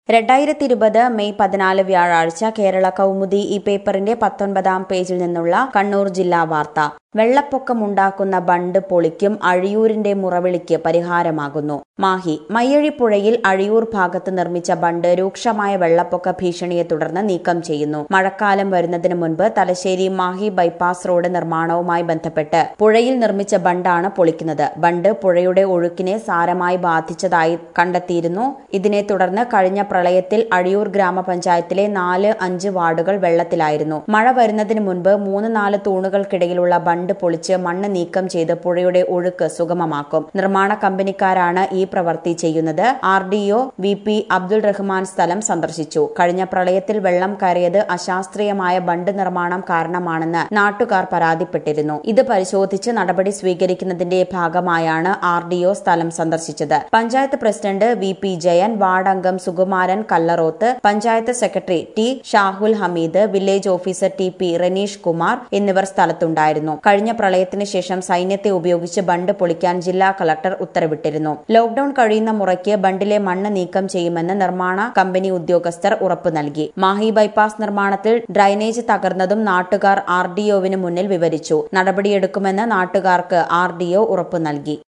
രണ്ടായിരത്തി ഇരുപത് മെയ് പതിനാല് വ്യാഴാഴ്ച കേരള കൗമുദി ഈ പേപ്പറിന്റെ പത്തൊൻപതാം പേജിൽ നിന്നുള്ള കണ്ണൂർ ജില്ലാ വാർത്ത വെള്ളപ്പൊക്കമുണ്ടാക്കുന്ന ബണ്ട് പൊളിക്കും അഴിയൂരിന്റെ മുറവിളിക്ക് പരിഹാരമാകുന്നു മാഹി മയ്യഴിപ്പുഴയിൽ അഴിയൂർ ഭാഗത്ത് നിർമ്മിച്ച ബണ്ട് രൂക്ഷമായ വെള്ളപ്പൊക്ക ഭീഷണിയെ തുടർന്ന് നീക്കം ചെയ്യുന്നു മഴക്കാലം വരുന്നതിന് മുൻപ് തലശ്ശേരി മാഹി ബൈപ്പാസ് റോഡ് നിർമ്മാണവുമായി ബന്ധപ്പെട്ട് പുഴയിൽ നിർമ്മിച്ച ബണ്ടാണ് പൊളിക്കുന്നത് ബണ്ട് പുഴയുടെ ഒഴുക്കിനെ സാരമായി ബാധിച്ചതായി കണ്ടെത്തിയിരുന്നു ഇതിനെ തുടർന്ന് കഴിഞ്ഞ പ്രളയത്തിൽ അഴിയൂർ ഗ്രാമപഞ്ചായത്തിലെ നാല് അഞ്ച് വാർഡുകൾ വെള്ളത്തിലായിരുന്നു മഴ വരുന്നതിന് മുൻപ് മൂന്ന് നാല് തൂണുകൾക്കിടയിലുള്ള ബണ്ട് പൊളിച്ച് മണ്ണ് നീക്കം ചെയ്ത് പുഴയുടെ ഒഴുക്ക് സുഗമമാക്കും നിർമ്മാണ കമ്പനിക്കാരാണ് ഈ പ്രവൃത്തി ചെയ്യുന്നത് R D O V P Abdul Rahman സ്ഥലം സന്ദർശിച്ചു കഴിഞ്ഞ പ്രളയത്തിൽ വെള്ളം കയറിയത് അശാസ്ത്രീയമായ ബണ്ട് നിർമ്മാണം കാരണമാണെന്ന് നാട്ടുകാർ പരാതിപ്പെട്ടിരുന്നു ഇത് പരിശോധിച്ച് നടപടി സ്വീകരിക്കുന്നതിന്റെ ഭാഗമായാണ് ആർ ഡി ഒ സ്ഥലം സന്ദർശിച്ചത് panchayat president V P Jayan ward അംഗം Sukumaran Kallaroth panchayat secretary T Shahul Hameed village officer T P Ranish Kumar എന്നിവർ സ്ഥലത്തുണ്ടായിരുന്നു കഴിഞ്ഞ പ്രളയത്തിന് ശേഷം സൈന്യത്തെ ഉപയോഗിച്ച് ബണ്ട് പൊളിക്കാൻ ജില്ലാ കളക്ടർ ഉത്തരവിട്ടിരുന്നു ലോക്ഡൌൺ കഴിയുന്ന മുറയ്ക്ക് ബണ്ടിലെ മണ്ണ് നീക്കം ചെയ്യുമെന്ന് നിർമ്മാണ കമ്പനി ഉദ്യോഗസ്ഥർ ഉറപ്പു നൽകി മാഹി ബൈപ്പാസ് നിർമ്മാണത്തിൽ ഡ്രൈനേജ് തകർന്നതും നാട്ടുകാർ ആർ ഡി ഒവിന് മുന്നിൽ വിവരിച്ചു നടപടിയെടുക്കുമെന്ന് നാട്ടുകാർക്ക് ആർ ഡി ഒ ഉറപ്പു നൽകി